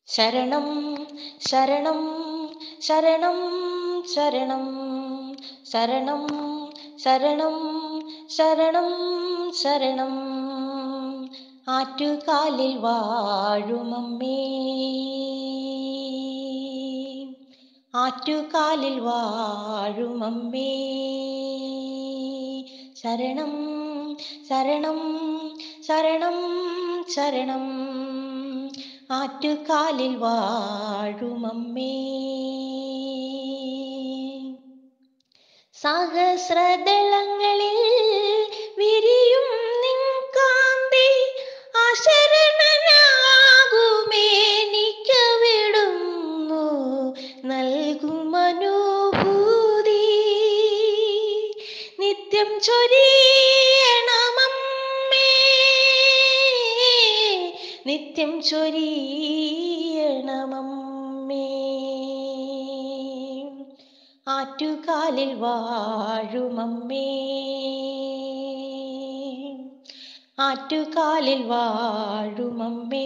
ശരണം ശരണം ശരണം ശരണം ശരണം ശരണം ശരണം ശരണം ആറ്റുകാലിൽ വാഴുമമ്മേ ആറ്റുകാലിൽ വാഴുമമ്മേ ശരണം ശരണം ശരണം ശരണം ആറ്റുകാലിൽ വാഴുമമ്മേ സഹസ്രദളങ്ങളിൽ വിരിയും നിൻ കാന്തി അശരണനാകുമേനിക്കവിടുന്നു നൽകും അനുഭൂതി നിത്യം ചൊരിയണമമ്മേ നിത്യം ചൊരിയണമമ്മേ ആറ്റുകാലിൽ വാഴുമമ്മേ ആറ്റുകാലിൽ വാഴുമമ്മേ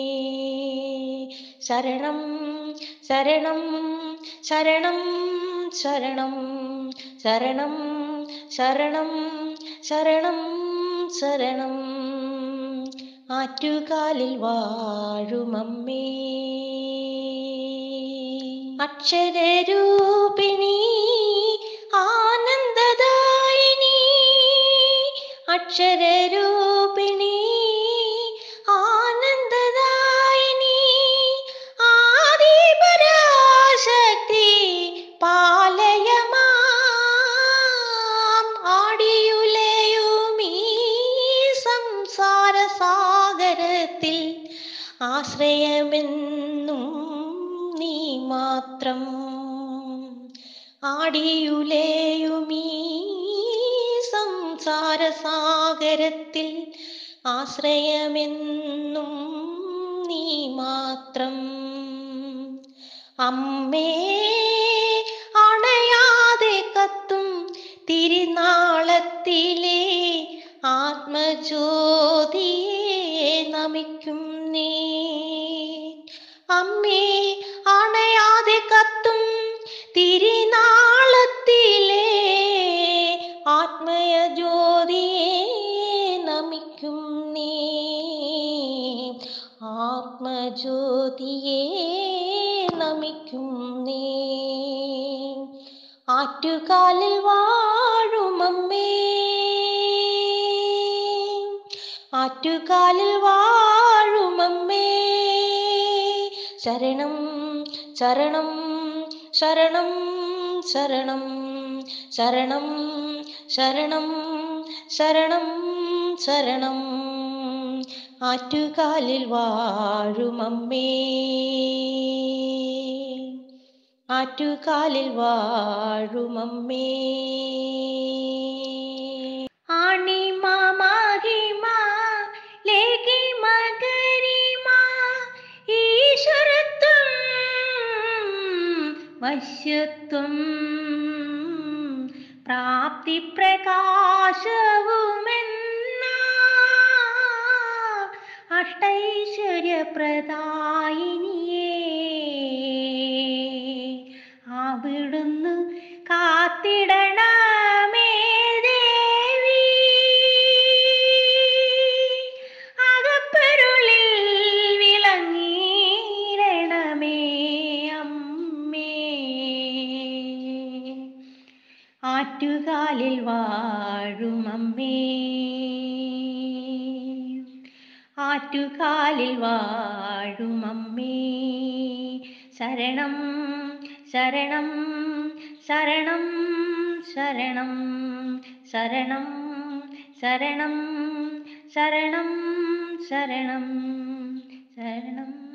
ശരണം ശരണം ശരണം ശരണം ശരണം ശരണം ശരണം ശരണം ആറ്റുകാലിൽ വാഴുമമ്മേ അക്ഷരരൂപിണി ആനന്ദദായിനി അക്ഷരരൂപിണി ആനന്ദദായിനി ആദിപരാശക്തി പാലയമാം ആടിയുലയുമീ സംസാര സാഗരത്തിൽ ആശ്രയമെന്നും നീ മാത്രം ആടിയുലേയുമീ സംസാര സാഗരത്തിൽ ആശ്രയമെന്നും നീ മാത്രം അമ്മേ അണയാതെ കത്തും തിരുനാളത്തിലെ ആത്മജ്യോതിയെ നമിക്കും നീ അമ്മേ അണയാതെ കത്തും തിരുനാളത്തിലെ ആത്മയ ജ്യോതിയെ നമിക്കും നീ ആത്മജ്യോതിയെ നമിക്കും നീ ആറ്റുകാലിൽ വാഴുമമ്മേ ആറ്റുകാലിൽ വാഴുമമ്മേ ശരണം ശരണം ശരണം ശരണം ശരണം ശരണം ശരണം ശരണം ആറ്റുകാലിൽ വാഴുമമ്മേ ആറ്റുകാലിൽ വാഴുമമ്മേ ആണിമ മഹിമ ലേഖിമ ഗരിമ ഈശ്വരത്വം വശ്യത്വം പ്രാപ്തി പ്രകാശവുമെന്ന അഷ്ടൈശ്വര്യപ്രദായിനിയേ അവിടുന്ന് കാത്തിടണമേ ദേവി അകപ്പരുളിൽ വിളങ്ങിയിരണമേ അമ്മേ ആറ്റുകാലിൽ വാഴുമമ്മേ ആറ്റുകാലിൽ വാഴുമമ്മേ ശരണം ശരണം ശരണം ശരണം ശരണം ശരണം ശരണം ശരണം ശരണം